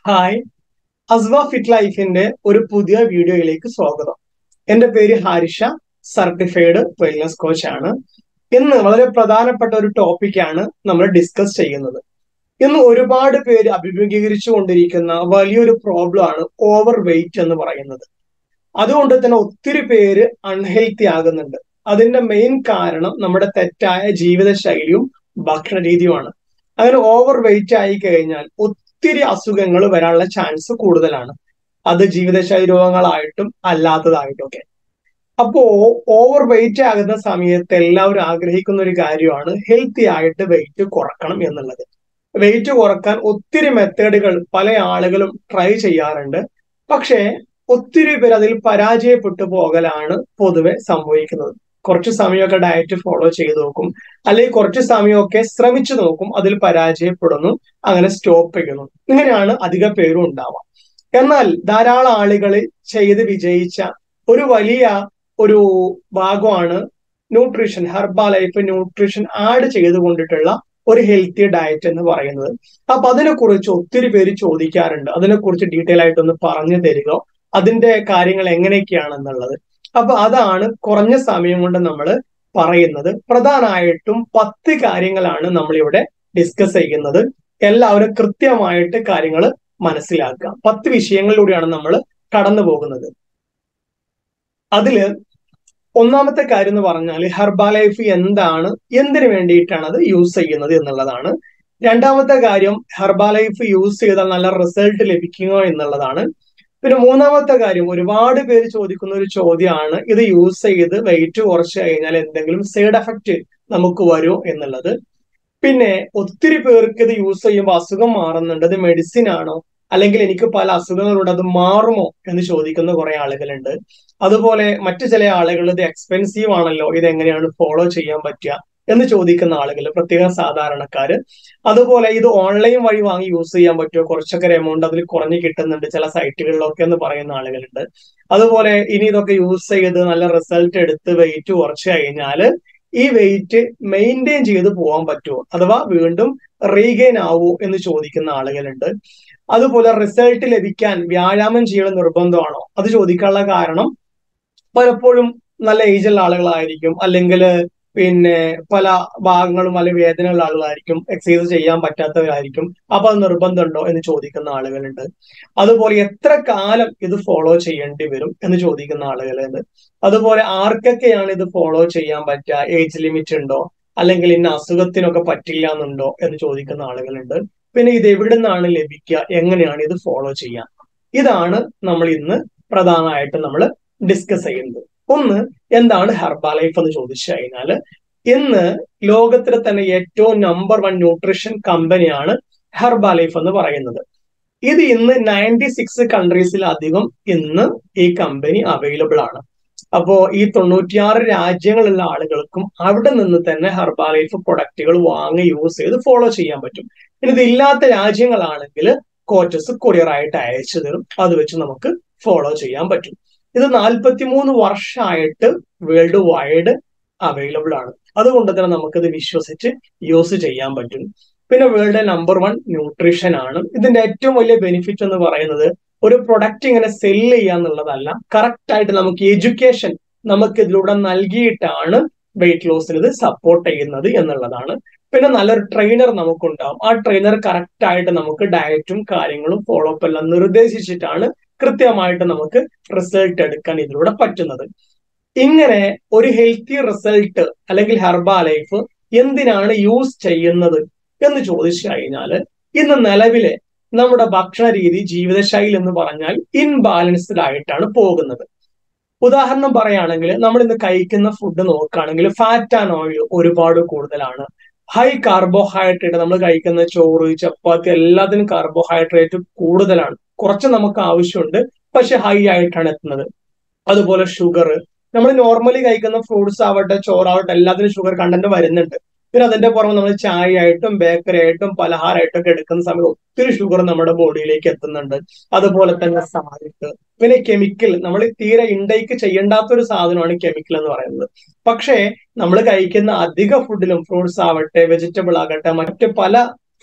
hi അസ്വ fit ലൈഫിന്റെ ഒരു പുതിയ വീഡിയോയിലേക്ക് സ്വാഗതം എന്റെ പേര് ഹാരിഷ സർട്ടിഫൈഡ് വെൽനസ് കോച്ച് ആണ് ഇന്ന് വളരെ പ്രധാനപ്പെട്ട ഒരു ടോപ്പിക്കാണ് നമ്മൾ ഡിസ്കസ് ചെയ്യുന്നത് ഇന്ന് ഒരുപാട് പേര് അഭിമുഖീകരിച്ചു കൊണ്ടിരിക്കുന്ന വലിയൊരു പ്രോബ്ലം ആണ് ഓവർ വെയിറ്റ് എന്ന് പറയുന്നത് അതുകൊണ്ട് തന്നെ ഒത്തിരി പേര് അൺഹെൽത്തി ആകുന്നുണ്ട് അതിന്റെ മെയിൻ കാരണം നമ്മുടെ തെറ്റായ ജീവിതശൈലിയും ഭക്ഷണ രീതിയുമാണ് അങ്ങനെ ഓവർ വെയിറ്റ് ആയി കഴിഞ്ഞാൽ ഒത്തിരി അസുഖങ്ങൾ വരാനുള്ള ചാൻസ് കൂടുതലാണ് അത് ജീവിതശൈലി രോഗങ്ങളായിട്ടും അല്ലാത്തതായിട്ടും ഒക്കെ അപ്പോ ഓവർ വെയിറ്റ് ആകുന്ന സമയത്ത് എല്ലാവരും ആഗ്രഹിക്കുന്ന ഒരു കാര്യമാണ് ഹെൽത്തി ആയിട്ട് വെയിറ്റ് കുറക്കണം എന്നുള്ളത് വെയിറ്റ് കുറക്കാൻ ഒത്തിരി മെത്തേഡുകൾ പല ആളുകളും ട്രൈ ചെയ്യാറുണ്ട് പക്ഷേ ഒത്തിരി പേർ അതിൽ പരാജയപ്പെട്ടു പോകലാണ് പൊതുവെ സംഭവിക്കുന്നത് കുറച്ച് സമയമൊക്കെ ഡയറ്റ് ഫോളോ ചെയ്ത് നോക്കും അല്ലെങ്കിൽ കുറച്ച് സമയമൊക്കെ ശ്രമിച്ചു നോക്കും അതിൽ പരാജയപ്പെടുന്നു അങ്ങനെ സ്റ്റോപ്പ് ചെയ്യുന്നു ഇങ്ങനെയാണ് അധിക പേരും ഉണ്ടാവുക എന്നാൽ ധാരാളം ആളുകൾ ചെയ്ത് വിജയിച്ച ഒരു വലിയ ഒരു ഭാഗമാണ് nutrition Herbalife nutrition add ചെയ്തുകൊണ്ടിട്ടുള്ള ഒരു ഹെൽത്തി ഡയറ്റ് എന്ന് പറയുന്നത് അപ്പൊ അതിനെക്കുറിച്ച് ഒത്തിരി പേര് ചോദിക്കാറുണ്ട് അതിനെക്കുറിച്ച് ഡീറ്റെയിൽ ആയിട്ടൊന്ന് പറഞ്ഞു തരിക അതിന്റെ കാര്യങ്ങൾ എങ്ങനെയൊക്കെയാണെന്നുള്ളത് അപ്പൊ അതാണ് കുറഞ്ഞ സമയം കൊണ്ട് നമ്മൾ പറയുന്നത് പ്രധാനമായിട്ടും പത്ത് കാര്യങ്ങളാണ് നമ്മൾ ഇവിടെ ഡിസ്കസ് ചെയ്യുന്നത് എല്ലാവരും കൃത്യമായിട്ട് കാര്യങ്ങൾ മനസ്സിലാക്കുക പത്ത് വിഷയങ്ങളിലൂടെയാണ് നമ്മൾ കടന്നു പോകുന്നത് അതില് ഒന്നാമത്തെ കാര്യം എന്ന് പറഞ്ഞാൽ ഹെർബാ ലൈഫ് എന്താണ് എന്തിനു വേണ്ടിയിട്ടാണ് അത് യൂസ് ചെയ്യുന്നത് എന്നുള്ളതാണ് രണ്ടാമത്തെ കാര്യം ഹെർബാ ലൈഫ് യൂസ് ചെയ്താൽ നല്ല റിസൾട്ട് ലഭിക്കുക എന്നുള്ളതാണ് പിന്നെ മൂന്നാമത്തെ കാര്യം ഒരുപാട് പേര് ചോദിക്കുന്ന ഒരു ചോദ്യമാണ് ഇത് യൂസ് ചെയ്ത് വെയിറ്റ് കുറച്ച് കഴിഞ്ഞാൽ എന്തെങ്കിലും സൈഡ് എഫക്റ്റ് നമുക്ക് വരുമോ എന്നുള്ളത് പിന്നെ ഒത്തിരി പേർക്ക് ഇത് യൂസ് ചെയ്യുമ്പോൾ അസുഖം മാറുന്നുണ്ട് ഇത് മെഡിസിൻ ആണോ അല്ലെങ്കിൽ എനിക്ക് പല അസുഖങ്ങളുണ്ട് അത് മാറുമോ എന്ന് ചോദിക്കുന്ന കുറെ ആളുകളുണ്ട് അതുപോലെ മറ്റു ചില ആളുകൾ ഇത് എക്സ്പെൻസീവ് ആണല്ലോ ഇത് എങ്ങനെയാണ് ഫോളോ ചെയ്യാൻ പറ്റുക എന്ന് ചോദിക്കുന്ന ആളുകൾ പ്രത്യേകം സാധാരണക്കാര് അതുപോലെ ഇത് ഓൺലൈൻ വഴി വാങ്ങി യൂസ് ചെയ്യാൻ പറ്റുമോ കുറച്ചൊക്കെ ഒരു എമൗണ്ട് അതിൽ കുറഞ്ഞു കിട്ടുന്നുണ്ട് ചില സൈറ്റുകളിലൊക്കെ എന്ന് പറയുന്ന ആളുകളുണ്ട് അതുപോലെ ഇനി ഇതൊക്കെ യൂസ് ചെയ്ത് നല്ല റിസൾട്ട് എടുത്ത് വെയിറ്റ് കുറച്ച് കഴിഞ്ഞാല് ഈ വെയിറ്റ് മെയിൻറ്റെയിൻ ചെയ്ത് പോകാൻ പറ്റുമോ അഥവാ വീണ്ടും റീഗെയിൻ ആവോ എന്ന് ചോദിക്കുന്ന ആളുകളുണ്ട് അതുപോലെ റിസൾട്ട് ലഭിക്കാൻ വ്യായാമം ചെയ്യണം നിർബന്ധമാണോ അത് ചോദിക്കാനുള്ള കാരണം പലപ്പോഴും നല്ല ഏജുള്ള ആളുകളായിരിക്കും അല്ലെങ്കിൽ പിന്നെ പല ഭാഗങ്ങളും അല്ലെങ്കിൽ വേദനയുള്ള ആളുകളായിരിക്കും എക്സസൈസ് ചെയ്യാൻ പറ്റാത്തവരായിരിക്കും അപ്പൊ അത് നിർബന്ധമുണ്ടോ എന്ന് ചോദിക്കുന്ന ആളുകളുണ്ട് അതുപോലെ എത്ര കാലം ഇത് ഫോളോ ചെയ്യേണ്ടി വരും എന്ന് ചോദിക്കുന്ന ആളുകളുണ്ട് അതുപോലെ ആർക്കൊക്കെയാണ് ഇത് ഫോളോ ചെയ്യാൻ പറ്റുക ഏജ് ലിമിറ്റ് ഉണ്ടോ അല്ലെങ്കിൽ ഇന്ന അസുഖത്തിനൊക്കെ പറ്റില്ല എന്നുണ്ടോ എന്ന് ചോദിക്കുന്ന ആളുകളുണ്ട് പിന്നെ ഇത് എവിടെ നിന്നാണ് ലഭിക്കുക എങ്ങനെയാണ് ഇത് ഫോളോ ചെയ്യാൻ ഇതാണ് നമ്മൾ ഇന്ന് പ്രധാനമായിട്ട് നമ്മൾ ഡിസ്കസ് ചെയ്യുന്നത് ഒന്ന് എന്താണ് ഹെർബാ ലൈഫ് എന്ന് ചോദിച്ചു കഴിഞ്ഞാൽ ഇന്ന് ലോകത്തിലെ തന്നെ ഏറ്റവും നമ്പർ വൺ ന്യൂട്രീഷൻ കമ്പനിയാണ് ഹെർബാ ലൈഫ് എന്ന് പറയുന്നത് ഇത് ഇന്ന് നയൻറ്റി സിക്സ് കൺട്രീസിലധികം ഇന്ന് ഈ കമ്പനി അവൈലബിൾ ആണ് അപ്പോ ഈ തൊണ്ണൂറ്റിയാറ് രാജ്യങ്ങളുള്ള ആളുകൾക്കും അവിടെ നിന്ന് തന്നെ ഹെർബാ ലൈഫ് പ്രൊഡക്റ്റുകൾ വാങ്ങി യൂസ് ചെയ്ത് ഫോളോ ചെയ്യാൻ പറ്റും ഇനി ഇതില്ലാത്ത രാജ്യങ്ങളാണെങ്കിൽ കോച്ചസ് കൊറിയർ ആയിട്ട് അയച്ചു തരും അത് വെച്ച് നമുക്ക് ഫോളോ ചെയ്യാൻ പറ്റും ഇത് നാൽപ്പത്തിമൂന്ന് വർഷമായിട്ട് വേൾഡ് വൈഡ് അവൈലബിൾ ആണ് അതുകൊണ്ട് തന്നെ നമുക്കിത് വിശ്വസിച്ച് യൂസ് ചെയ്യാൻ പറ്റും പിന്നെ വേൾഡ് നമ്പർ വൺ ന്യൂട്രീഷൻ ആണ് ഇതിന്റെ ഏറ്റവും വലിയ ബെനിഫിറ്റ് എന്ന് പറയുന്നത് ഒരു പ്രൊഡക്റ്റ് ഇങ്ങനെ സെല് ചെയ്യുക എന്നുള്ളതല്ല കറക്റ്റ് ആയിട്ട് നമുക്ക് എഡ്യൂക്കേഷൻ നമുക്ക് ഇതിലൂടെ നൽകിയിട്ടാണ് വെയിറ്റ് ലോസിന് ഇത് സപ്പോർട്ട് ചെയ്യുന്നത് എന്നുള്ളതാണ് പിന്നെ നല്ലൊരു ട്രെയിനർ നമുക്കുണ്ടാവും ആ ട്രെയിനർ കറക്റ്റ് ആയിട്ട് നമുക്ക് ഡയറ്റും കാര്യങ്ങളും ഫോളോ അപ്പ് എല്ലാം നിർദ്ദേശിച്ചിട്ടാണ് കൃത്യമായിട്ട് നമുക്ക് റിസൾട്ട് എടുക്കാൻ ഇതിലൂടെ പറ്റുന്നത് ഇങ്ങനെ ഒരു ഹെൽത്തി റിസൾട്ട് അല്ലെങ്കിൽ ഹെർബാ ലൈഫ് എന്തിനാണ് യൂസ് ചെയ്യുന്നത് എന്ന് ചോദിച്ചു കഴിഞ്ഞാൽ ഇന്ന് നിലവിലെ നമ്മുടെ ഭക്ഷണ രീതി ജീവിതശൈലി എന്ന് പറഞ്ഞാൽ ഇൻബാലൻസ്ഡ് ആയിട്ടാണ് പോകുന്നത് ഉദാഹരണം പറയുകയാണെങ്കിൽ നമ്മൾ ഇന്ന് കഴിക്കുന്ന ഫുഡ് നോക്കുകയാണെങ്കിൽ ഫാറ്റ് ആൻഡ് ഓയിൽ ഒരുപാട് കൂടുതലാണ് ഹൈ കാർബോഹൈഡ്രേറ്റ് നമ്മൾ കഴിക്കുന്ന ചോറ് ചപ്പാത്തി എല്ലാത്തിനും കാർബോഹൈഡ്രേറ്റ് കൂടുതലാണ് കുറച്ച് നമുക്ക് ആവശ്യമുണ്ട് പക്ഷെ ഹൈ ആയിട്ടാണ് എത്തുന്നത് അതുപോലെ ഷുഗർ നമ്മൾ നോർമലി കഴിക്കുന്ന ഫ്രൂട്ട്സ് ആവട്ടെ ചോറാവട്ടെ എല്ലാത്തിനും ഷുഗർ കണ്ടന്റ് വരുന്നുണ്ട് പിന്നെ അതിന്റെ പുറമെ നമ്മൾ ചായ ആയിട്ടും ബേക്കറി ആയിട്ടും പലഹാരമായിട്ടും ഒക്കെ എടുക്കുന്ന സമയത്ത് ഒത്തിരി ഷുഗർ നമ്മുടെ ബോഡിയിലേക്ക് എത്തുന്നുണ്ട് അതുപോലെ തന്നെ സാൾട്ട് പിന്നെ കെമിക്കൽ നമ്മൾ തീരെ ഇൻടേക്ക് ചെയ്യേണ്ടാത്ത ഒരു സാധനമാണ് കെമിക്കൽ എന്ന് പറയുന്നത് പക്ഷേ നമ്മൾ കഴിക്കുന്ന അധിക ഫുഡിലും ഫ്രൂട്ട്സ് ആവട്ടെ വെജിറ്റബിൾ ആകട്ടെ മറ്റ് പല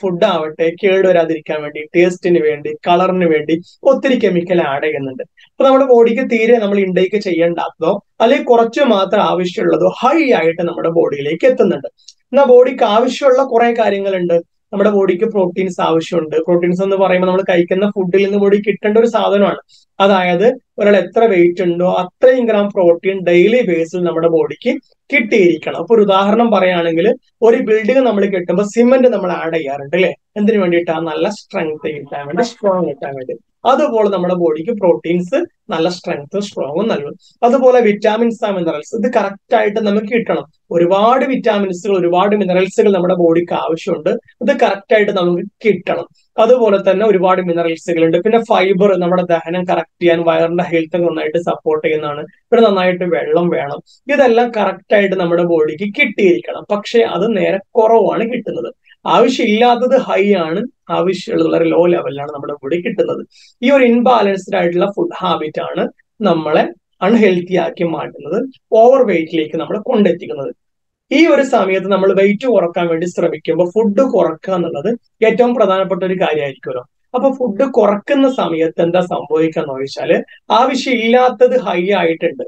ഫുഡ് ആവട്ടെ കേടുവരാതിരിക്കാൻ വേണ്ടി ടേസ്റ്റിന് വേണ്ടി കളറിന് വേണ്ടി ഒത്തിരി കെമിക്കൽ ആഡ് ചെയ്യുന്നുണ്ട് അപ്പൊ നമ്മുടെ ബോഡിക്ക് തീരെ നമ്മൾ ഇൻടേക്ക് ചെയ്യേണ്ടാത്തതോ അല്ലെങ്കിൽ കുറച്ച് മാത്രം ആവശ്യമുള്ളതോ ഹൈ ആയിട്ട് നമ്മുടെ ബോഡിയിലേക്ക് എത്തുന്നുണ്ട് എന്നാൽ ബോഡിക്ക് ആവശ്യമുള്ള കുറെ കാര്യങ്ങളുണ്ട് നമ്മുടെ ബോഡിക്ക് പ്രോട്ടീൻസ് ആവശ്യമുണ്ട് പ്രോട്ടീൻസ് എന്ന് പറയുമ്പോൾ നമ്മൾ കഴിക്കുന്ന ഫുഡിൽ നിന്ന് ബോഡി കിട്ടേണ്ട ഒരു സാധനമാണ് അതായത് ഒരാൾ എത്ര വെയിറ്റ് ഉണ്ടോ അത്രയും ഗ്രാം പ്രോട്ടീൻ ഡെയിലി ബേസിൽ നമ്മുടെ ബോഡിക്ക് കിട്ടിയിരിക്കണം അപ്പൊ ഒരു ഉദാഹരണം പറയുകയാണെങ്കിൽ ഒരു ബിൽഡിംഗ് നമ്മൾ കിട്ടുമ്പോൾ സിമെന്റ് നമ്മൾ ആഡ് ചെയ്യാറുണ്ട് അല്ലെ എന്തിനു വേണ്ടിയിട്ടാണ് നല്ല സ്ട്രെങ്ത് കിട്ടാൻ വേണ്ടി സ്ട്രോങ് കിട്ടാൻ വേണ്ടി അതുപോലെ നമ്മുടെ ബോഡിക്ക് പ്രോട്ടീൻസ് നല്ല സ്ട്രെങ്ത് സ്ട്രോങ്ങും നൽകും അതുപോലെ വിറ്റാമിൻസ് ആ മിനറൽസ് ഇത് കറക്റ്റ് ആയിട്ട് നമുക്ക് കിട്ടണം ഒരുപാട് വിറ്റാമിൻസുകൾ ഒരുപാട് മിനറൽസുകൾ നമ്മുടെ ബോഡിക്ക് ആവശ്യമുണ്ട് ഇത് കറക്റ്റ് ആയിട്ട് നമുക്ക് കിട്ടണം അതുപോലെ തന്നെ ഒരുപാട് മിനറൽസുകൾ ഉണ്ട് പിന്നെ ഫൈബർ നമ്മുടെ ദഹനം കറക്റ്റ് ചെയ്യാൻ വയറിന്റെ ഹെൽത്ത് നന്നായിട്ട് സപ്പോർട്ട് ചെയ്യുന്നതാണ് പിന്നെ നന്നായിട്ട് വെള്ളം വേണം ഇതെല്ലാം കറക്റ്റ് ആയിട്ട് നമ്മുടെ ബോഡിക്ക് കിട്ടിയിരിക്കണം പക്ഷെ അത് നേരെ കുറവാണ് കിട്ടുന്നത് ആവശ്യമില്ലാത്തത് ഹൈ ആണ് ആവശ്യമുള്ളത് വളരെ ലോ ലെവലിലാണ് നമ്മുടെ ബോഡി കിട്ടുന്നത് ഈ ഒരു ഇൻബാലൻസ്ഡ് ആയിട്ടുള്ള ഫുഡ് ഹാബിറ്റ് ആണ് നമ്മളെ അൺഹെൽത്തി ആക്കി മാറ്റുന്നത് ഓവർ വെയിറ്റിലേക്ക് നമ്മൾ കൊണ്ടെത്തിക്കുന്നത് ഈ ഒരു സമയത്ത് നമ്മൾ വെയിറ്റ് കുറക്കാൻ വേണ്ടി ശ്രമിക്കുമ്പോൾ ഫുഡ് കുറക്കുക എന്നുള്ളത് ഏറ്റവും പ്രധാനപ്പെട്ട ഒരു കാര്യമായിരിക്കുമല്ലോ അപ്പൊ ഫുഡ് കുറക്കുന്ന സമയത്ത് എന്താ സംഭവിക്കുക എന്ന് ചോദിച്ചാല് ആവശ്യമില്ലാത്തത് ഹൈ ആയിട്ടുണ്ട്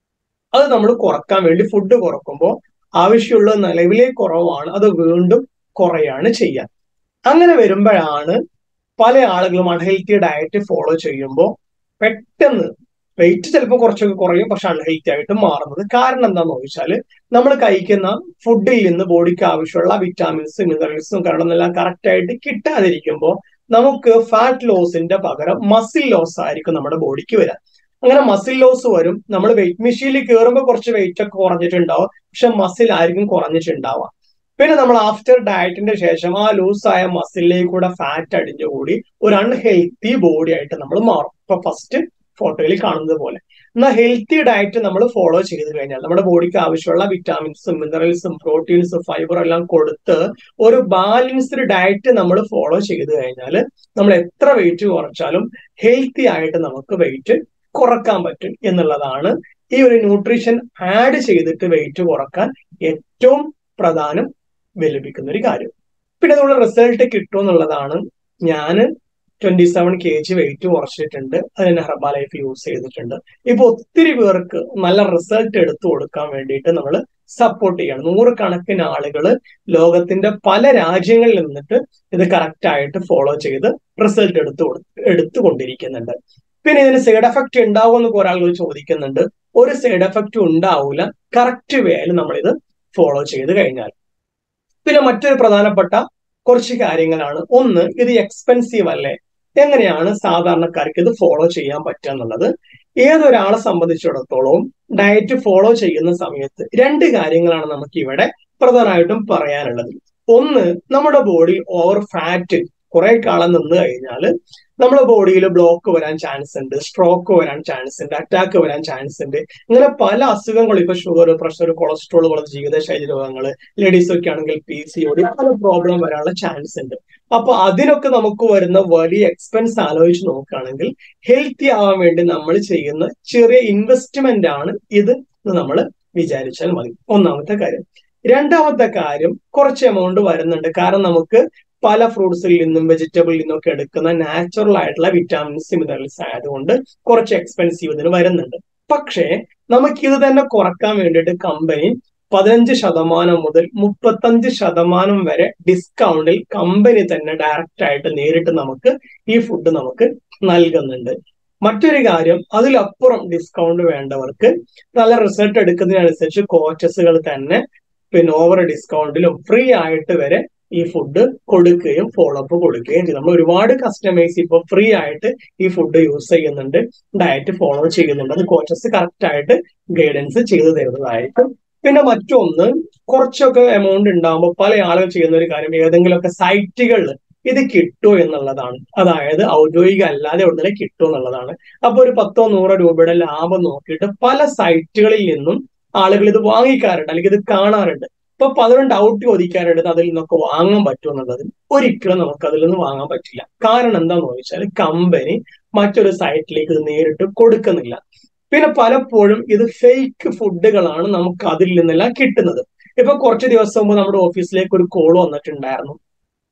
അത് നമ്മൾ കുറക്കാൻ വേണ്ടി ഫുഡ് കുറക്കുമ്പോൾ ആവശ്യമുള്ള നിലവിലെ കുറവാണ് അത് വീണ്ടും കുറയാണ് ചെയ്യുക അങ്ങനെ വരുമ്പോഴാണ് പല ആളുകളും അൺഹെൽത്തി ഡയറ്റ് ഫോളോ ചെയ്യുമ്പോൾ പെട്ടെന്ന് വെയിറ്റ് ചിലപ്പോൾ കുറച്ചൊക്കെ കുറയും പക്ഷെ അൺഹെൽത്തി ആയിട്ട് മാറുന്നത് കാരണം എന്താണെന്ന് ചോദിച്ചാൽ നമ്മൾ കഴിക്കുന്ന ഫുഡിൽ നിന്ന് ബോഡിക്ക് ആവശ്യമുള്ള വിറ്റാമിൻസും മിനറൽസും കരണമെല്ലാം കറക്റ്റ് ആയിട്ട് കിട്ടാതിരിക്കുമ്പോൾ നമുക്ക് ഫാറ്റ് ലോസിന്റെ പകരം മസിൽ ലോസ് ആയിരിക്കും നമ്മുടെ ബോഡിക്ക് വരാം അങ്ങനെ മസിൽ ലോസ് വരും നമ്മൾ വെയിറ്റ് മെഷീനിൽ കയറുമ്പോൾ കുറച്ച് വെയിറ്റ് ഒക്കെ കുറഞ്ഞിട്ടുണ്ടാവും പക്ഷെ മസിൽ ആയിരിക്കും കുറഞ്ഞിട്ടുണ്ടാവുക പിന്നെ നമ്മൾ ആഫ്റ്റർ ഡയറ്റിന്റെ ശേഷം ആ ലൂസായ മസിലിലേക്ക് കൂടെ ഫാറ്റ് അടിഞ്ഞുകൂടി ഒരു അൺഹെൽത്തി ബോഡി ആയിട്ട് നമ്മൾ മാറും ഇപ്പൊ ഫസ്റ്റ് ഫോട്ടോയിൽ കാണുന്നത് പോലെ എന്നാൽ ഹെൽത്തി ഡയറ്റ് നമ്മൾ ഫോളോ ചെയ്ത് കഴിഞ്ഞാൽ നമ്മുടെ ബോഡിക്ക് ആവശ്യമുള്ള വിറ്റാമിൻസും മിനറൽസും പ്രോട്ടീൻസും ഫൈബറും എല്ലാം കൊടുത്ത് ഒരു ബാലൻസ്ഡ് ഡയറ്റ് നമ്മൾ ഫോളോ ചെയ്ത് കഴിഞ്ഞാൽ നമ്മൾ എത്ര വെയിറ്റ് കുറച്ചാലും ഹെൽത്തി ആയിട്ട് നമുക്ക് വെയിറ്റ് കുറക്കാൻ പറ്റും എന്നുള്ളതാണ് ഈ ഒരു ന്യൂട്രീഷൻ ആഡ് ചെയ്തിട്ട് വെയിറ്റ് കുറക്കാൻ ഏറ്റവും പ്രധാനം ലഭിക്കുന്ന ഒരു കാര്യം പിന്നെ അതുകൊണ്ട് റിസൾട്ട് കിട്ടും എന്നുള്ളതാണ് ഞാൻ twenty seven K G weight കുറച്ചിട്ടുണ്ട് അതിന് ഹെർബാ ലൈഫ് യൂസ് ചെയ്തിട്ടുണ്ട് ഇപ്പൊ ഒത്തിരി പേർക്ക് നല്ല റിസൾട്ട് എടുത്തു കൊടുക്കാൻ വേണ്ടിയിട്ട് നമ്മൾ സപ്പോർട്ട് ചെയ്യണം നൂറുകണക്കിന് ആളുകൾ ലോകത്തിന്റെ പല രാജ്യങ്ങളിൽ നിന്നിട്ട് ഇത് കറക്റ്റ് ആയിട്ട് ഫോളോ ചെയ്ത് റിസൾട്ട് എടുത്തു എടുത്തുകൊണ്ടിരിക്കുന്നുണ്ട് പിന്നെ ഇതിന് സൈഡ് എഫക്റ്റ് ഉണ്ടാവുമെന്ന് കുറെ ആളുകൾ ചോദിക്കുന്നുണ്ട് ഒരു സൈഡ് എഫക്റ്റ് ഉണ്ടാവില്ല കറക്റ്റ് വേയിൽ നമ്മളിത് ഫോളോ ചെയ്ത് കഴിഞ്ഞാൽ പിന്നെ മറ്റൊരു പ്രധാനപ്പെട്ട കുറച്ച് കാര്യങ്ങളാണ് ഒന്ന് ഇത് എക്സ്പെൻസീവ് അല്ലേ എങ്ങനെയാണ് സാധാരണക്കാർക്ക് ഇത് ഫോളോ ചെയ്യാൻ പറ്റുക എന്നുള്ളത് ഏതൊരാളെ സംബന്ധിച്ചിടത്തോളം ഡയറ്റ് ഫോളോ ചെയ്യുന്ന സമയത്ത് രണ്ട് കാര്യങ്ങളാണ് നമുക്ക് ഇവിടെ പ്രധാനമായിട്ടും പറയാനുള്ളത് ഒന്ന് നമ്മുടെ ബോഡി ഓവർ ഫാറ്റ് കുറെ കാലം നിന്ന് കഴിഞ്ഞാൽ നമ്മുടെ ബോഡിയിൽ ബ്ലോക്ക് വരാൻ ചാൻസ് ഉണ്ട് സ്ട്രോക്ക് വരാൻ ചാൻസ് ഉണ്ട് അറ്റാക്ക് വരാൻ ചാൻസ് ഉണ്ട് ഇങ്ങനെ പല അസുഖങ്ങൾ ഇപ്പൊ ഷുഗർ പ്രഷർ കൊളസ്ട്രോൾ പോലത്തെ ജീവിതശൈലി രോഗങ്ങൾ ലേഡീസ് ഒക്കെ ആണെങ്കിൽ പി സി ഒ ഡി പല പ്രോബ്ലം വരാനുള്ള ചാൻസ് ഉണ്ട് അപ്പൊ അതിനൊക്കെ നമുക്ക് വരുന്ന വലിയ എക്സ്പെൻസ് ആലോചിച്ച് നോക്കുകയാണെങ്കിൽ ഹെൽത്തി ആവാൻ വേണ്ടി നമ്മൾ ചെയ്യുന്ന ചെറിയ ഇൻവെസ്റ്റ്മെന്റ് ആണ് ഇത് എന്ന് നമ്മൾ വിചാരിച്ചാൽ മതി ഒന്നാമത്തെ കാര്യം രണ്ടാമത്തെ കാര്യം കുറച്ച് എമൗണ്ട് വരുന്നുണ്ട് കാരണം നമുക്ക് പല ഫ്രൂട്ട്സിൽ നിന്നും വെജിറ്റബിളിൽ നിന്നൊക്കെ എടുക്കുന്ന നാച്ചുറൽ ആയിട്ടുള്ള വിറ്റാമിൻസ് മിനറൽസ് ആയതുകൊണ്ട് കുറച്ച് എക്സ്പെൻസീവ് ഇതിന് വരുന്നുണ്ട് പക്ഷേ നമുക്ക് ഇത് തന്നെ കുറക്കാൻ വേണ്ടിയിട്ട് കമ്പനി പതിനഞ്ച് ശതമാനം മുതൽ മുപ്പത്തഞ്ച് ശതമാനം വരെ ഡിസ്കൗണ്ടിൽ കമ്പനി തന്നെ ഡയറക്റ്റ് ആയിട്ട് നേരിട്ട് നമുക്ക് ഈ ഫുഡ് നമുക്ക് നൽകുന്നുണ്ട് മറ്റൊരു കാര്യം അതിലപ്പുറം ഡിസ്കൗണ്ട് വേണ്ടവർക്ക് നല്ല റിസൾട്ട് എടുക്കുന്നതിനനുസരിച്ച് കോച്ചസുകൾ തന്നെ പിന്നെ ഓവർ ഡിസ്കൗണ്ടിലും ഫ്രീ ആയിട്ട് വരെ ഈ ഫുഡ് കൊടുക്കുകയും ഫോളോ അപ്പ് കൊടുക്കുകയും ചെയ്യും നമ്മൾ ഒരുപാട് കസ്റ്റമേഴ്സ് ഇപ്പൊ ഫ്രീ ആയിട്ട് ഈ ഫുഡ് യൂസ് ചെയ്യുന്നുണ്ട് ഡയറ്റ് ഫോളോ ചെയ്യുന്നുണ്ട് അത് കോച്ചസ് കറക്റ്റ് ആയിട്ട് ഗൈഡൻസ് ചെയ്തു തരുന്നതായിരിക്കും പിന്നെ മറ്റൊന്ന് കുറച്ചൊക്കെ എമൗണ്ട് ഉണ്ടാകുമ്പോൾ പല ആളുകൾ ചെയ്യുന്ന ഒരു കാര്യം ഏതെങ്കിലുമൊക്കെ സൈറ്റുകളിൽ ഇത് കിട്ടുമോ എന്നുള്ളതാണ് അതായത് ഔദ്യോഗിക അല്ലാതെ ഉടനെ കിട്ടുമോ എന്നുള്ളതാണ് അപ്പൊ ഒരു പത്തോ നൂറോ രൂപയുടെ ലാഭം നോക്കിയിട്ട് പല സൈറ്റുകളിൽ നിന്നും ആളുകൾ ഇത് വാങ്ങിക്കാറുണ്ട് അല്ലെങ്കിൽ ഇത് കാണാറുണ്ട് ഇപ്പൊ പലരും ഡൗട്ട് ചോദിക്കാറുണ്ട് അതിൽ നിന്നൊക്കെ വാങ്ങാൻ പറ്റുമോ എന്നുള്ളത് ഒരിക്കലും നമുക്ക് അതിൽ നിന്ന് വാങ്ങാൻ പറ്റില്ല കാരണം എന്താന്ന് ചോദിച്ചാൽ കമ്പനി മറ്റൊരു സൈറ്റിലേക്ക് ഇത് നേരിട്ട് കൊടുക്കുന്നില്ല പിന്നെ പലപ്പോഴും ഇത് ഫേക്ക് ഫുഡുകളാണ് നമുക്ക് അതിൽ നിന്നെല്ലാം കിട്ടുന്നത് ഇപ്പൊ കുറച്ച് ദിവസം മുമ്പ് നമ്മുടെ ഓഫീസിലേക്ക് ഒരു കോൾ വന്നിട്ടുണ്ടായിരുന്നു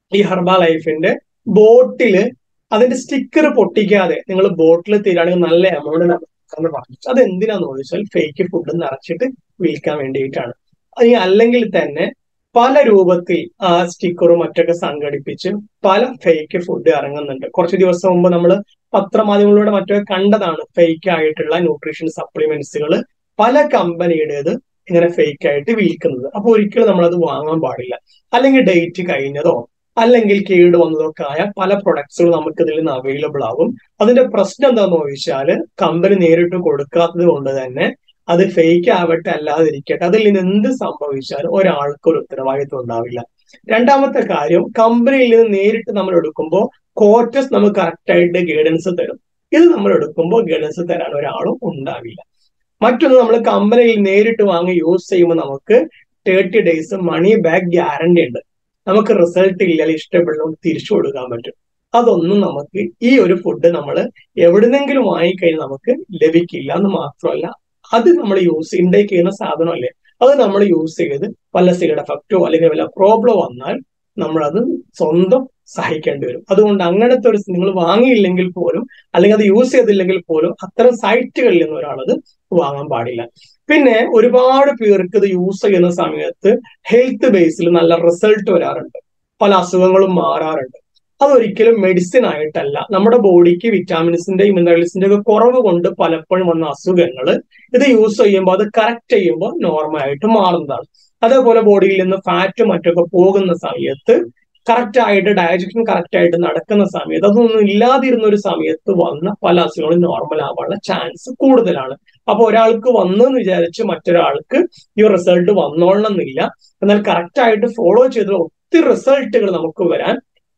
ഈ ഹെർബ ലൈഫിന്റെ ബോട്ടില് അതിന്റെ സ്റ്റിക്കർ പൊട്ടിക്കാതെ നിങ്ങൾ ബോട്ടിൽ തീരാണെങ്കിൽ നല്ല എമൗണ്ട് എന്ന് പറഞ്ഞു അത് എന്തിനാന്ന് ചോദിച്ചാൽ ഫേക്ക് ഫുഡ് നിറച്ചിട്ട് വിൽക്കാൻ വേണ്ടിയിട്ടാണ് ഇനി അല്ലെങ്കിൽ തന്നെ പല രൂപത്തിൽ ആ സ്റ്റിക്കറും മറ്റൊക്കെ സംഘടിപ്പിച്ച് പല ഫേക്ക് ഫുഡ് ഇറങ്ങുന്നുണ്ട് കുറച്ച് ദിവസം മുമ്പ് നമ്മൾ പത്രമാധ്യമങ്ങളിലൂടെ മറ്റൊക്കെ കണ്ടതാണ് ഫേക്ക് ആയിട്ടുള്ള ന്യൂട്രീഷൻ സപ്ലിമെന്റ്സുകൾ പല കമ്പനിയുടേത് ഇങ്ങനെ ഫേക്ക് ആയിട്ട് വിൽക്കുന്നത് അപ്പൊ ഒരിക്കലും നമ്മളത് വാങ്ങാൻ പാടില്ല അല്ലെങ്കിൽ ഡേറ്റ് കഴിഞ്ഞതോ അല്ലെങ്കിൽ കേട് വന്നതൊക്കെ ആയ പല പ്രൊഡക്ട്സുകളും നമുക്ക് ഇതിൽ നിന്ന് അവൈലബിൾ ആകും അതിന്റെ പ്രശ്നം എന്താണെന്ന് ചോദിച്ചാൽ കമ്പനി നേരിട്ട് കൊടുക്കാത്തത് കൊണ്ട് തന്നെ അത് ഫേക്ക് ആവട്ടെ അല്ലാതിരിക്കട്ടെ അതിൽ നിന്ന് എന്ത് സംഭവിച്ചാലും ഒരാൾക്ക് ഒരു ഉത്തരവാദിത്വം ഉണ്ടാവില്ല രണ്ടാമത്തെ കാര്യം കമ്പനിയിൽ നിന്ന് നേരിട്ട് നമ്മൾ എടുക്കുമ്പോൾ കോറ്റസ് നമുക്ക് കറക്റ്റ് ആയിട്ട് ഗൈഡൻസ് തരും ഇത് നമ്മൾ എടുക്കുമ്പോൾ ഗൈഡൻസ് തരാൻ ഒരാളും ഉണ്ടാവില്ല മറ്റൊന്ന് നമ്മൾ കമ്പനിയിൽ നേരിട്ട് വാങ്ങി യൂസ് ചെയ്യുമ്പോൾ നമുക്ക് thirty days money back guarantee ഉണ്ട് നമുക്ക് റിസൾട്ട് ഇല്ലെങ്കിൽ ഇഷ്ടപ്പെടുന്ന തിരിച്ചു കൊടുക്കാൻ പറ്റും അതൊന്നും നമുക്ക് ഈ ഒരു ഫുഡ് നമ്മൾ എവിടുന്നെങ്കിലും വാങ്ങിക്കഴിഞ്ഞാൽ നമുക്ക് ലഭിക്കില്ല എന്ന് മാത്രമല്ല അത് നമ്മൾ യൂസ് ഇൻടേക്ക് ചെയ്യുന്ന സാധനമല്ലേ അത് നമ്മൾ യൂസ് ചെയ്ത് വല്ല സൈഡ് എഫക്റ്റോ അല്ലെങ്കിൽ വല്ല പ്രോബ്ലം വന്നാൽ നമ്മൾ അത് സ്വന്തം സഹിക്കേണ്ടി വരും അതുകൊണ്ട് അങ്ങനത്തെ ഒരു നിങ്ങൾ വാങ്ങിയില്ലെങ്കിൽ പോലും അല്ലെങ്കിൽ അത് യൂസ് ചെയ്തില്ലെങ്കിൽ പോലും അത്തരം സൈറ്റുകളിൽ നിന്ന് ഒരാളത് വാങ്ങാൻ പാടില്ല പിന്നെ ഒരുപാട് പേർക്ക് ഇത് യൂസ് ചെയ്യുന്ന സമയത്ത് ഹെൽത്ത് ബേസിൽ നല്ല റിസൾട്ട് വരാറുണ്ട് പല അസുഖങ്ങളും മാറാറുണ്ട് അതൊരിക്കലും മെഡിസിൻ ആയിട്ടല്ല നമ്മുടെ ബോഡിക്ക് വിറ്റാമിൻസിന്റെയും മിനറൽസിന്റെ ഒക്കെ കുറവ് കൊണ്ട് പലപ്പോഴും വന്ന അസുഖങ്ങൾ ഇത് യൂസ് ചെയ്യുമ്പോൾ അത് കറക്റ്റ് ചെയ്യുമ്പോൾ നോർമൽ ആയിട്ട് മാറുന്നതാണ് അതേപോലെ ബോഡിയിൽ നിന്ന് ഫാറ്റ് മറ്റൊക്കെ പോകുന്ന സമയത്ത് കറക്റ്റ് ആയിട്ട് ഡയജഷൻ കറക്റ്റ് ആയിട്ട് നടക്കുന്ന സമയത്ത് അതൊന്നും ഇല്ലാതിരുന്ന ഒരു സമയത്ത് വന്ന പല അസുഖങ്ങളും നോർമൽ ആവാനുള്ള ചാൻസ് കൂടുതലാണ് അപ്പൊ ഒരാൾക്ക് വന്നെന്ന് വിചാരിച്ച് മറ്റൊരാൾക്ക് ഈ റിസൾട്ട് വന്നോളണം എന്നില്ല എന്നാൽ കറക്റ്റ് ആയിട്ട് ഫോളോ ചെയ്ത ഒത്തിരി റിസൾട്ടുകൾ നമുക്ക് വരാൻ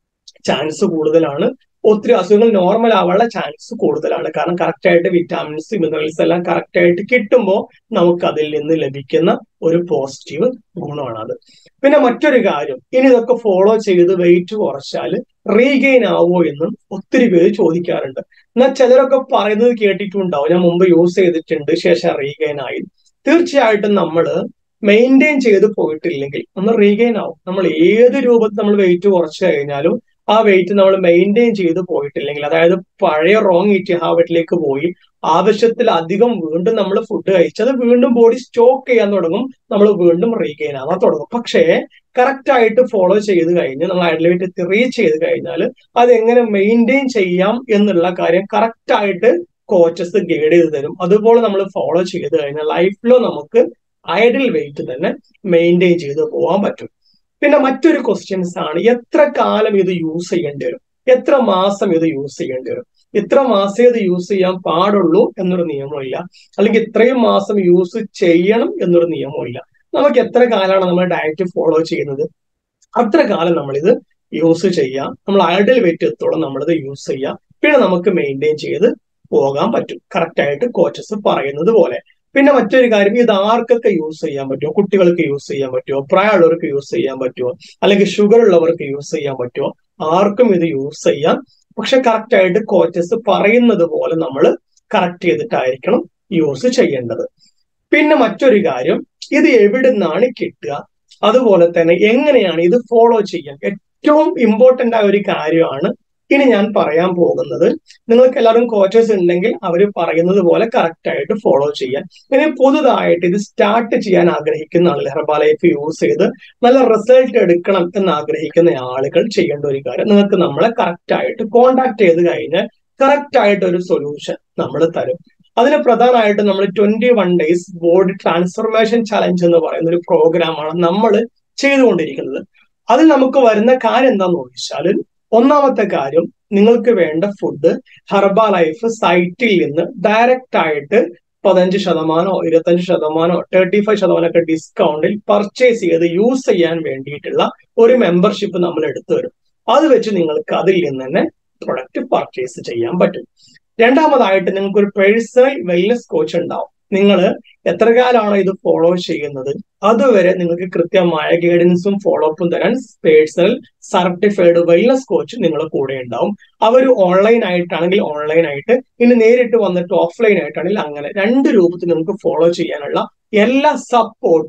ചാൻസ് കൂടുതലാണ് ഒത്തിരി അസുഖങ്ങൾ നോർമൽ ആവാനുള്ള ചാൻസ് കൂടുതലാണ് കാരണം കറക്റ്റ് ആയിട്ട് വിറ്റാമിൻസ് മിനറൽസ് എല്ലാം കറക്റ്റ് ആയിട്ട് കിട്ടുമ്പോൾ നമുക്ക് അതിൽ നിന്ന് ലഭിക്കുന്ന ഒരു പോസിറ്റീവ് ഗുണമാണ് അത് പിന്നെ മറ്റൊരു കാര്യം ഇനി ഇതൊക്കെ ഫോളോ ചെയ്ത് വെയിറ്റ് കുറച്ചാൽ റീഗെയിൻ ആവോ എന്നും ഒത്തിരി പേര് ചോദിക്കാറുണ്ട് എന്നാൽ ചിലരൊക്കെ പറയുന്നത് കേട്ടിട്ടുണ്ടാവും ഞാൻ മുമ്പ് യൂസ് ചെയ്തിട്ടുണ്ട് ശേഷം റീഗെയിൻ ആയി തീർച്ചയായിട്ടും നമ്മൾ മെയിൻറ്റെയിൻ ചെയ്ത് പോയിട്ടില്ലെങ്കിൽ നമ്മൾ റീഗെയിൻ ആവും നമ്മൾ ഏത് രൂപത്തിൽ നമ്മൾ വെയിറ്റ് കുറച്ച് കഴിഞ്ഞാലും ആ വെയിറ്റ് നമ്മൾ മെയിൻറ്റെയിൻ ചെയ്ത് പോയിട്ടില്ലെങ്കിൽ അതായത് പഴയ റോങ് ഈറ്റ് ഹാബിറ്റിലേക്ക് പോയി ആവശ്യത്തിൽ അധികം വീണ്ടും നമ്മൾ ഫുഡ് കഴിച്ചത് വീണ്ടും ബോഡി സ്റ്റോക്ക് ചെയ്യാൻ തുടങ്ങും നമ്മൾ വീണ്ടും റീഗെയിൻ ആവാൻ തുടങ്ങും പക്ഷേ കറക്റ്റ് ആയിട്ട് ഫോളോ ചെയ്ത് കഴിഞ്ഞ് നമ്മൾ ഐഡലിറ്റി റീച്ച് ചെയ്ത് കഴിഞ്ഞാൽ അത് എങ്ങനെ മെയിൻറ്റെയിൻ ചെയ്യാം എന്നുള്ള കാര്യം കറക്റ്റ് ആയിട്ട് കോച്ചസ് ഗൈഡ് ചെയ്ത് തരും അതുപോലെ നമ്മൾ ഫോളോ ചെയ്ത് കഴിഞ്ഞാൽ ലൈഫിലോ നമുക്ക് ഐഡിൽ വെയിറ്റ് തന്നെ മെയിൻറ്റെയിൻ ചെയ്ത് പോകാൻ പറ്റും പിന്നെ മറ്റൊരു ക്വസ്റ്റ്യൻസ് ആണ് എത്ര കാലം ഇത് യൂസ് ചെയ്യേണ്ടി വരും എത്ര മാസം ഇത് യൂസ് ചെയ്യേണ്ടി വരും ഇത്ര മാസം ഇത് യൂസ് ചെയ്യാൻ പാടുള്ളൂ എന്നൊരു നിയമമില്ല അല്ലെങ്കിൽ ഇത്രയും മാസം യൂസ് ചെയ്യണം എന്നൊരു നിയമമില്ല നമുക്ക് എത്ര കാലമാണ് നമ്മൾ ഡയറ്റ് ഫോളോ ചെയ്യുന്നത് അത്ര കാലം നമ്മളിത് യൂസ് ചെയ്യാം നമ്മൾ ഐഡൽ വെയിറ്റ് എത്തോളം നമ്മളിത് യൂസ് ചെയ്യാം പിന്നെ നമുക്ക് മെയിൻറ്റെയിൻ ചെയ്ത് പോകാൻ പറ്റും കറക്റ്റ് ആയിട്ട് കോച്ചസ് പറയുന്നത് പോലെ പിന്നെ മറ്റൊരു കാര്യം ഇത് ആർക്കൊക്കെ യൂസ് ചെയ്യാൻ പറ്റുമോ കുട്ടികൾക്ക് യൂസ് ചെയ്യാൻ പറ്റുമോ പ്രായമുള്ളവർക്ക് യൂസ് ചെയ്യാൻ പറ്റുമോ അല്ലെങ്കിൽ ഷുഗർ ഉള്ളവർക്ക് യൂസ് ചെയ്യാൻ പറ്റുമോ ആർക്കും ഇത് യൂസ് ചെയ്യാം പക്ഷെ കറക്റ്റ് ആയിട്ട് കോച്ചസ് പറയുന്നത് പോലെ നമ്മൾ കറക്റ്റ് ചെയ്തിട്ടായിരിക്കണം യൂസ് ചെയ്യേണ്ടത് പിന്നെ മറ്റൊരു കാര്യം ഇത് എവിടെ നിന്നാണ് കിട്ടുക അതുപോലെ തന്നെ എങ്ങനെയാണ് ഇത് ഫോളോ ചെയ്യാൻ ഏറ്റവും ഇമ്പോർട്ടന്റ് ആയ ഒരു കാര്യമാണ് ഇനി ഞാൻ പറയാൻ പോകുന്നത് നിങ്ങൾക്ക് എല്ലാവരും കോച്ചസ് ഉണ്ടെങ്കിൽ അവർ പറയുന്നത് പോലെ കറക്റ്റ് ആയിട്ട് ഫോളോ ചെയ്യാൻ ഇനി പുതുതായിട്ട് ഇത് സ്റ്റാർട്ട് ചെയ്യാൻ ആഗ്രഹിക്കുന്ന ആളുകൾ ഹെർബാ ലൈഫ് യൂസ് ചെയ്ത് നല്ല റിസൾട്ട് എടുക്കണം എന്ന് ആഗ്രഹിക്കുന്ന ആളുകൾ ചെയ്യേണ്ട ഒരു കാര്യം നിങ്ങൾക്ക് നമ്മളെ കറക്റ്റ് ആയിട്ട് കോണ്ടാക്ട് ചെയ്ത് കഴിഞ്ഞാൽ കറക്റ്റ് ആയിട്ട് ഒരു സൊല്യൂഷൻ നമ്മൾ തരും അതിന് പ്രധാനമായിട്ട് നമ്മൾ twenty one days body transformation challenge എന്ന് പറയുന്ന ഒരു പ്രോഗ്രാമാണ് നമ്മൾ ചെയ്തുകൊണ്ടിരിക്കുന്നത് അതിൽ നമുക്ക് വരുന്ന കാര്യം എന്താന്ന് ചോദിച്ചാൽ ഒന്നാമത്തെ കാര്യം നിങ്ങൾക്ക് വേണ്ട ഫുഡ് ഹെർബ ലൈഫ് സൈറ്റിൽ നിന്ന് ഡയറക്റ്റ് ആയിട്ട് പതിനഞ്ച് ശതമാനമോ ഇരുപത്തഞ്ച് ശതമാനമോ തേർട്ടി ഫൈവ് ശതമാനമൊക്കെ ഡിസ്കൗണ്ടിൽ പർച്ചേസ് ചെയ്ത് യൂസ് ചെയ്യാൻ വേണ്ടിയിട്ടുള്ള ഒരു മെമ്പർഷിപ്പ് നമ്മൾ എടുത്തു വരും അത് വെച്ച് നിങ്ങൾക്ക് അതിൽ നിന്ന് തന്നെ പ്രൊഡക്റ്റ് പർച്ചേസ് ചെയ്യാൻ പറ്റും രണ്ടാമതായിട്ട് നിങ്ങൾക്ക് ഒരു പേഴ്സണൽ വെൽനസ് കോച്ച് ഉണ്ടാവും നിങ്ങൾ എത്ര കാലമാണോ ഇത് ഫോളോ ചെയ്യുന്നത് അതുവരെ നിങ്ങൾക്ക് കൃത്യമായ ഗൈഡൻസും ഫോളോ അപ്പും തരാൻ പേഴ്സണൽ സർട്ടിഫൈഡ് വെൽനസ് കോച്ച് നിങ്ങളുടെ കൂടെ ഉണ്ടാവും അവർ ഓൺലൈൻ ആയിട്ടാണെങ്കിൽ ഓൺലൈൻ ആയിട്ട് ഇനി നേരിട്ട് വന്നിട്ട് ഓഫ്ലൈൻ ആയിട്ടാണെങ്കിൽ അങ്ങനെ രണ്ട് രൂപത്തിൽ നിങ്ങൾക്ക് ഫോളോ ചെയ്യാനുള്ള എല്ലാ സപ്പോർട്ടും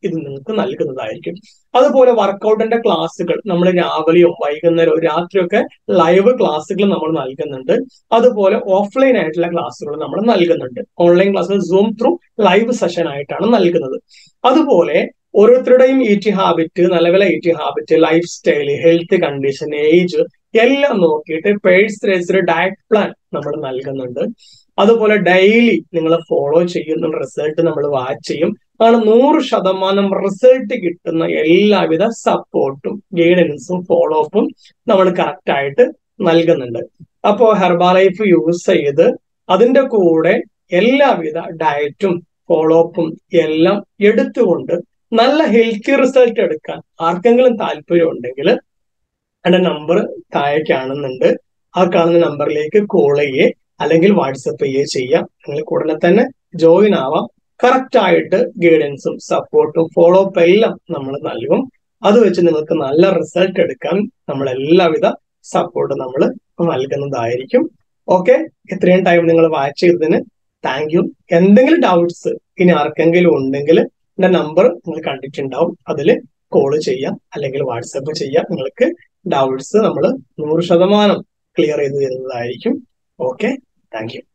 ഇത് നിങ്ങൾക്ക് നൽകുന്നതായിരിക്കും അതുപോലെ വർക്കൗട്ടിന്റെ ക്ലാസ്സുകൾ നമ്മൾ രാവിലെയോ വൈകുന്നേരമോ രാത്രിയൊക്കെ ലൈവ് ക്ലാസ്സുകൾ നമ്മൾ നൽകുന്നുണ്ട് അതുപോലെ ഓഫ്ലൈൻ ആയിട്ടുള്ള ക്ലാസ്സുകൾ നമ്മൾ നൽകുന്നുണ്ട് ഓൺലൈൻ ക്ലാസ്സുകൾ സൂം ത്രൂ ലൈവ് സെഷൻ ആയിട്ടാണ് നൽകുന്നത് അതുപോലെ ഓരോരുത്തരുടെയും ഈറ്റിംഗ് ഹാബിറ്റ് നിലവിലെ eating habit lifestyle health condition age എല്ലാം നോക്കിയിട്ട് പേഴ്സണലൈസ്ഡ് ഡയറ്റ് പ്ലാൻ നമ്മൾ നൽകുന്നുണ്ട് അതുപോലെ ഡെയിലി നിങ്ങൾ ഫോളോ ചെയ്യുന്ന റിസൾട്ട് നമ്മൾ വാച്ച് ചെയ്യും ആണ് നൂറ് ശതമാനം റിസൾട്ട് കിട്ടുന്ന എല്ലാവിധ സപ്പോർട്ടും ഗൈഡൻസും ഫോളോ അപ്പും നമ്മൾ കറക്റ്റ് ആയിട്ട് നൽകുന്നുണ്ട് അപ്പോൾ ഹെർബാലൈഫ് യൂസ് ചെയ്ത് അതിന്റെ കൂടെ എല്ലാവിധ ഡയറ്റും ഫോളോ അപ്പും എല്ലാം എടുത്തുകൊണ്ട് നല്ല ഹെൽത്തി റിസൾട്ട് എടുക്കാൻ ആർക്കെങ്കിലും താല്പര്യം ഉണ്ടെങ്കിൽ എന്റെ നമ്പർ താഴെ കാണുന്നുണ്ട് ആ കാണുന്ന നമ്പറിലേക്ക് കോൾ ചെയ്യേ അല്ലെങ്കിൽ വാട്സപ്പ് ചെയ്യേ ചെയ്യാം നിങ്ങൾക്ക് ഉടനെ തന്നെ ജോയിൻ ആവാം കറക്റ്റ് ആയിട്ട് ഗൈഡൻസും സപ്പോർട്ടും ഫോളോ അപ്പ് എല്ലാം നമ്മൾ നൽകും അത് വെച്ച് നിങ്ങൾക്ക് നല്ല റിസൾട്ട് എടുക്കാൻ നമ്മൾ എല്ലാവിധ സപ്പോർട്ട് നമ്മൾ നൽകുന്നതായിരിക്കും ഓക്കെ ഇത്രയും ടൈം നിങ്ങൾ വാച്ച് ചെയ്തതിന് താങ്ക് യു എന്തെങ്കിലും ഡൗട്ട്സ് ഇനി ആർക്കെങ്കിലും ഉണ്ടെങ്കിൽ എന്റെ നമ്പർ നിങ്ങൾ കണ്ടിട്ടുണ്ടാവും അതിൽ കോൾ ചെയ്യാം അല്ലെങ്കിൽ വാട്സപ്പ് ചെയ്യാം നിങ്ങൾക്ക് ഡൗട്ട്സ് നമ്മൾ നൂറ് ശതമാനം ക്ലിയർ ചെയ്ത് തരുന്നതായിരിക്കും ഓക്കെ താങ്ക് യു